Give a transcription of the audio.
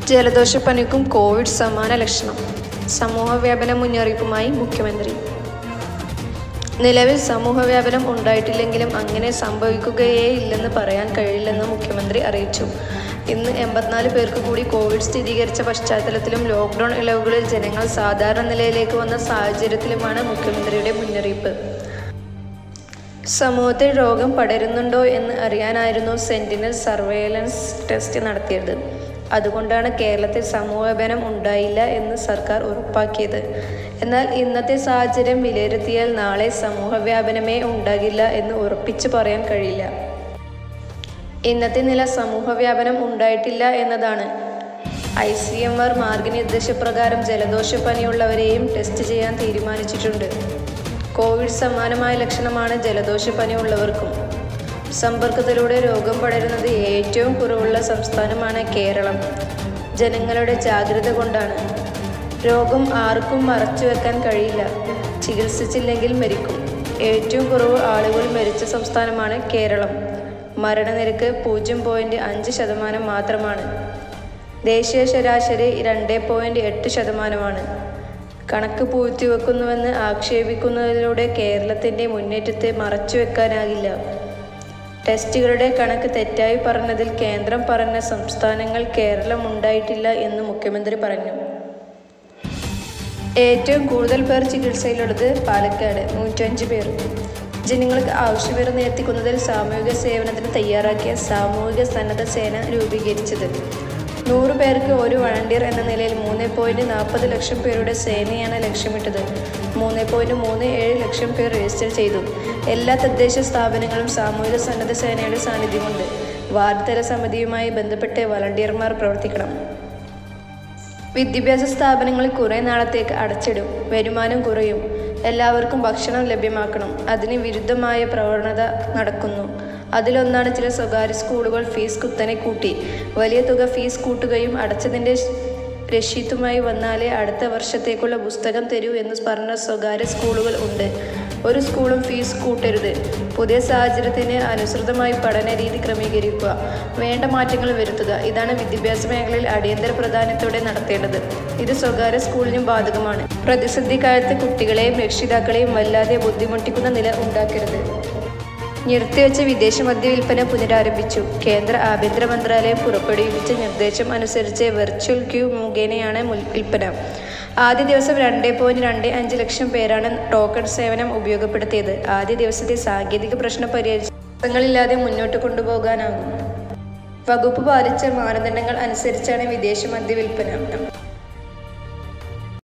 ജലദോഷപ്പനിക്കും Covid സമാന ലക്ഷണം സമൂഹവ്യാപന മുന്നറിയിപ്പുമായി മുഖ്യമന്ത്രി നിലവിൽ സമൂഹവ്യാപനം ഉണ്ടായിട്ടില്ലെങ്കിലും അങ്ങനെ സംഭവിക്കുകയേയില്ലെന്ന് പറയാൻ കഴിയില്ലെന്ന് മുഖ്യമന്ത്രി അറിയിച്ചു ഇന്ന് എൺപത്തിനാല് പേർക്ക് കൂടി കോവിഡ് സ്ഥിരീകരിച്ച പശ്ചാത്തലത്തിലും ലോക്ക്ഡൌൺ ഇളവുകളിൽ ജനങ്ങൾ സാധാരണ നിലയിലേക്ക് വന്ന സാഹചര്യത്തിലുമാണ് മുഖ്യമന്ത്രിയുടെ മുന്നറിയിപ്പ് സമൂഹത്തിൽ രോഗം പടരുന്നുണ്ടോ എന്ന് അറിയാനായിരുന്നു സെന്റിനൽ സർവൈലൻസ് ടെസ്റ്റ് നടത്തിയത് അതുകൊണ്ടാണ് കേരളത്തിൽ സമൂഹവ്യാപനം ഉണ്ടായില്ല എന്ന് സർക്കാർ ഉറപ്പാക്കിയത് എന്നാൽ ഇന്നത്തെ സാഹചര്യം വിലയിരുത്തിയാൽ നാളെ സമൂഹവ്യാപനമേ ഉണ്ടാകില്ല എന്ന് ഉറപ്പിച്ചു പറയാൻ കഴിയില്ല ഇന്നത്തെ നില സമൂഹവ്യാപനം ഉണ്ടായിട്ടില്ല എന്നതാണ് ഐ സി എം ആർ മാർഗനിർദ്ദേശപ്രകാരം ജലദോഷപ്പനിയുള്ളവരെയും ടെസ്റ്റ് ചെയ്യാൻ തീരുമാനിച്ചിട്ടുണ്ട് കോവിഡ് സമാനമായ ലക്ഷണമാണ് ജലദോഷപ്പനിയുള്ളവർക്കും സമ്പർക്കത്തിലൂടെ രോഗം പടരുന്നത് ഏറ്റവും കുറവുള്ള സംസ്ഥാനമാണ് കേരളം ജനങ്ങളുടെ ജാഗ്രത കൊണ്ടാണ് രോഗം ആർക്കും മറച്ചു വെക്കാൻ കഴിയില്ല ചികിത്സിച്ചില്ലെങ്കിൽ മരിക്കും ഏറ്റവും കുറവ് ആളുകൾ മരിച്ച സംസ്ഥാനമാണ് കേരളം മരണനിരക്ക് പൂജ്യം പോയിൻറ്റ് അഞ്ച് ശതമാനം മാത്രമാണ് ദേശീയ ശരാശരി രണ്ട് പോയിൻറ്റ് എട്ട് ശതമാനമാണ് കണക്ക് പൂഴ്ത്തിവെക്കുന്നുവെന്ന് ആക്ഷേപിക്കുന്നതിലൂടെ കേരളത്തിൻ്റെ മുന്നേറ്റത്തെ മറച്ചുവെക്കാനാകില്ല ടെസ്റ്റുകളുടെ കണക്ക് തെറ്റായി പറഞ്ഞതിൽ കേന്ദ്രം പറഞ്ഞ സംസ്ഥാനങ്ങൾ കേരളം ഉണ്ടായിട്ടില്ല എന്ന് മുഖ്യമന്ത്രി പറഞ്ഞു ഏറ്റവും കൂടുതൽ പേർ ചികിത്സയിലുള്ളത് പാലക്കാട് നൂറ്റഞ്ച് പേർ ജനങ്ങൾക്ക് ആവശ്യമേറുന്ന എത്തിക്കുന്നതിൽ സാമൂഹിക സേവനത്തിന് തയ്യാറാക്കിയ സാമൂഹിക സന്നദ്ധ സേന രൂപീകരിച്ചത് നൂറ് പേർക്ക് ഒരു വളണ്ടിയർ എന്ന നിലയിൽ മൂന്ന് പോയിൻറ്റ് നാൽപ്പത് ലക്ഷം പേരുടെ സേനയാണ് ലക്ഷ്യമിട്ടത് മൂന്ന് പോയിൻറ്റ് മൂന്ന് ഏഴ് ലക്ഷം പേർ രജിസ്റ്റർ ചെയ്തു എല്ലാ തദ്ദേശ സ്ഥാപനങ്ങളും സാമൂഹിക സന്നദ്ധ സേനയുടെ സാന്നിധ്യമുണ്ട് വാർഡ് തല സമിതിയുമായി ബന്ധപ്പെട്ട് വളണ്ടിയർമാർ പ്രവർത്തിക്കണം വിദ്യാഭ്യാസ സ്ഥാപനങ്ങൾ കുറേ നാളത്തേക്ക് അടച്ചിടും വരുമാനം കുറയും എല്ലാവർക്കും ഭക്ഷണം ലഭ്യമാക്കണം അതിന് വിരുദ്ധമായ പ്രവണത നടക്കുന്നു അതിലൊന്നാണ് ചില സ്വകാര്യ സ്കൂളുകൾ ഫീസ് കുത്തനെ കൂട്ടി വലിയ തുക ഫീസ് കൂട്ടുകയും അടച്ചതിൻ്റെ രശീത്തുമായി വന്നാലേ അടുത്ത വർഷത്തേക്കുള്ള പുസ്തകം തരൂ എന്ന് പറഞ്ഞ സ്വകാര്യ സ്കൂളുകൾ ഉണ്ട് ഒരു സ്കൂളും ഫീസ് കൂട്ടരുത് പുതിയ സാഹചര്യത്തിന് അനുസൃതമായി പഠന രീതി ക്രമീകരിക്കുക വേണ്ട മാറ്റങ്ങൾ വരുത്തുക ഇതാണ് വിദ്യാഭ്യാസ മേഖലയിൽ അടിയന്തര പ്രാധാന്യത്തോടെ നടത്തേണ്ടത് ഇത് സ്വകാര്യ സ്കൂളിനും ബാധകമാണ് പ്രതിസന്ധി കാലത്ത് കുട്ടികളെയും രക്ഷിതാക്കളെയും വല്ലാതെ ബുദ്ധിമുട്ടിക്കുന്ന നില ഉണ്ടാക്കരുത് നിർത്തിവെച്ച വിദേശ മദ്യ വിൽപ്പന പുനരാരംഭിച്ചു കേന്ദ്ര ആഭ്യന്തര മന്ത്രാലയം പുറപ്പെടുവിച്ച നിർദ്ദേശം അനുസരിച്ച് വെർച്വൽ ക്യൂ മുഖേനയാണ് മുൽ- വിൽപ്പന ആദ്യ ദിവസം രണ്ട് പോയിന്റ് രണ്ട് അഞ്ച് ലക്ഷം പേരാണ് ടോക്കൺ സേവനം ഉപയോഗപ്പെടുത്തിയത് ആദ്യ ദിവസത്തെ സാങ്കേതിക പ്രശ്നം പരിഹരിച്ചങ്ങളില്ലാതെ മുന്നോട്ട് കൊണ്ടുപോകാനാകും വകുപ്പ് പാലിച്ച മാനദണ്ഡങ്ങൾ അനുസരിച്ചാണ് വിദേശ മദ്യ വിൽപ്പന